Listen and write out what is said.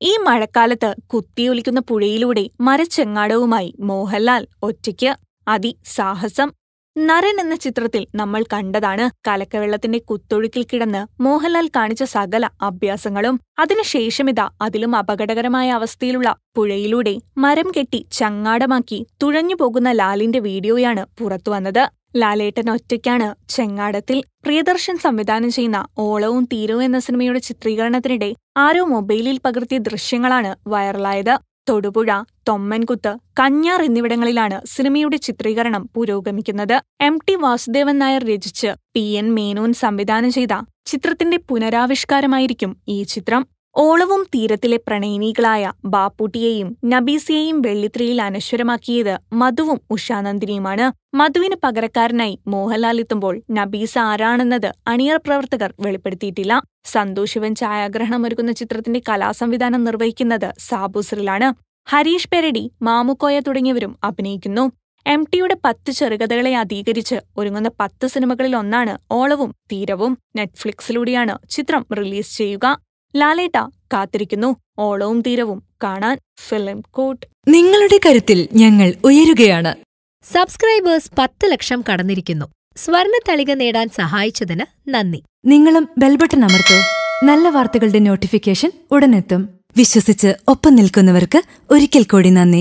ഈ മഴക്കാലത്ത് കുത്തിയൊലിക്കുന്ന പുഴയിലൂടെ മരച്ചെങ്ങാടവുമായി മോഹൻലാൽ ഒറ്റയ്ക്ക് അതിസാഹസം നരൻ എന്ന ചിത്രത്തിൽ നമ്മൾ കണ്ടതാണ് കലക്കവെള്ളത്തിന്റെ കുത്തൊഴുക്കിൽ കിടന്ന് മോഹൻലാൽ കാണിച്ച സകല അഭ്യാസങ്ങളും അതിനുശേഷമിതാ അതിലും അപകടകരമായ അവസ്ഥയിലുള്ള പുഴയിലൂടെ മരം കെട്ടി ചങ്ങാടമാക്കി തുഴഞ്ഞു പോകുന്ന ലാലിന്റെ വീഡിയോയാണ് പുറത്തുവന്നത് ലാലേട്ടൻ ഒറ്റയ്ക്കാണ് ചെങ്ങാടത്തിൽ പ്രിയദർശൻ സംവിധാനം ചെയ്യുന്ന ഓളവും തീരവും എന്ന സിനിമയുടെ ചിത്രീകരണത്തിനിടെ ആരോ മൊബൈലിൽ പകർത്തിയ ദൃശ്യങ്ങളാണ് വൈറലായത് തൊടുപുഴ തൊമ്മൻകുത്ത് കഞ്ഞാർ എന്നിവിടങ്ങളിലാണ് സിനിമയുടെ ചിത്രീകരണം പുരോഗമിക്കുന്നത് എം ടി വാസുദേവൻ നായർ രചിച്ച് പി എൻ മേനോൻ സംവിധാനം ചെയ്ത ചിത്രത്തിന്റെ പുനരാവിഷ്കാരമായിരിക്കും ഈ ചിത്രം ഓളവും തീരത്തിലെ പ്രണയിനികളായ ബാപ്പൂട്ടിയെയും നബീസിയെയും വെള്ളിത്തിരയിൽ അനശ്വരമാക്കിയത് മധുവും ഉഷാനന്ദിനിയുമാണ് മധുവിന് പകരക്കാരനായി മോഹൻലാൽ എത്തുമ്പോൾ നബീസ ആരാണെന്നത് അണിയർ പ്രവർത്തകർ വെളിപ്പെടുത്തിയിട്ടില്ല സന്തോഷ് ശിവൻ ഛായാഗ്രഹണമൊരുക്കുന്ന ചിത്രത്തിന്റെ കലാസംവിധാനം നിർവഹിക്കുന്നത് സാബുസിറിലാണ് ഹരീഷ് പെരടി മാമുക്കോയ തുടങ്ങിയവരും അഭിനയിക്കുന്നു എം ടിയുടെ പത്ത് ചെറുകഥകളെ അധീകരിച്ച് ഒരുങ്ങുന്ന പത്ത് സിനിമകളിൽ ഒന്നാണ് ഓളവും തീരവും നെറ്റ്ഫ്ലിക്സിലൂടെയാണ് ചിത്രം റിലീസ് ചെയ്യുക ലാലേട്ട കാത്തിരിക്കുന്നു ഓളവും തീരവും കാണാൻ ഫിലിം കോട്ട് നിങ്ങളുടെ കരുത്തിൽ ഞങ്ങൾ ഉയരുകയാണ് സബ്സ്ക്രൈബേഴ്സ് പത്ത് ലക്ഷം കടന്നിരിക്കുന്നു സ്വർണ തളിക നേടാൻ സഹായിച്ചതിന് നന്ദി നിങ്ങളും ബെൽബട്ടൺ അമർത്തോ നല്ല വാർത്തകളുടെ നോട്ടിഫിക്കേഷൻ ഉടനെത്തും വിശ്വസിച്ച് ഒപ്പം നിൽക്കുന്നവർക്ക് ഒരിക്കൽ കൂടി നന്ദി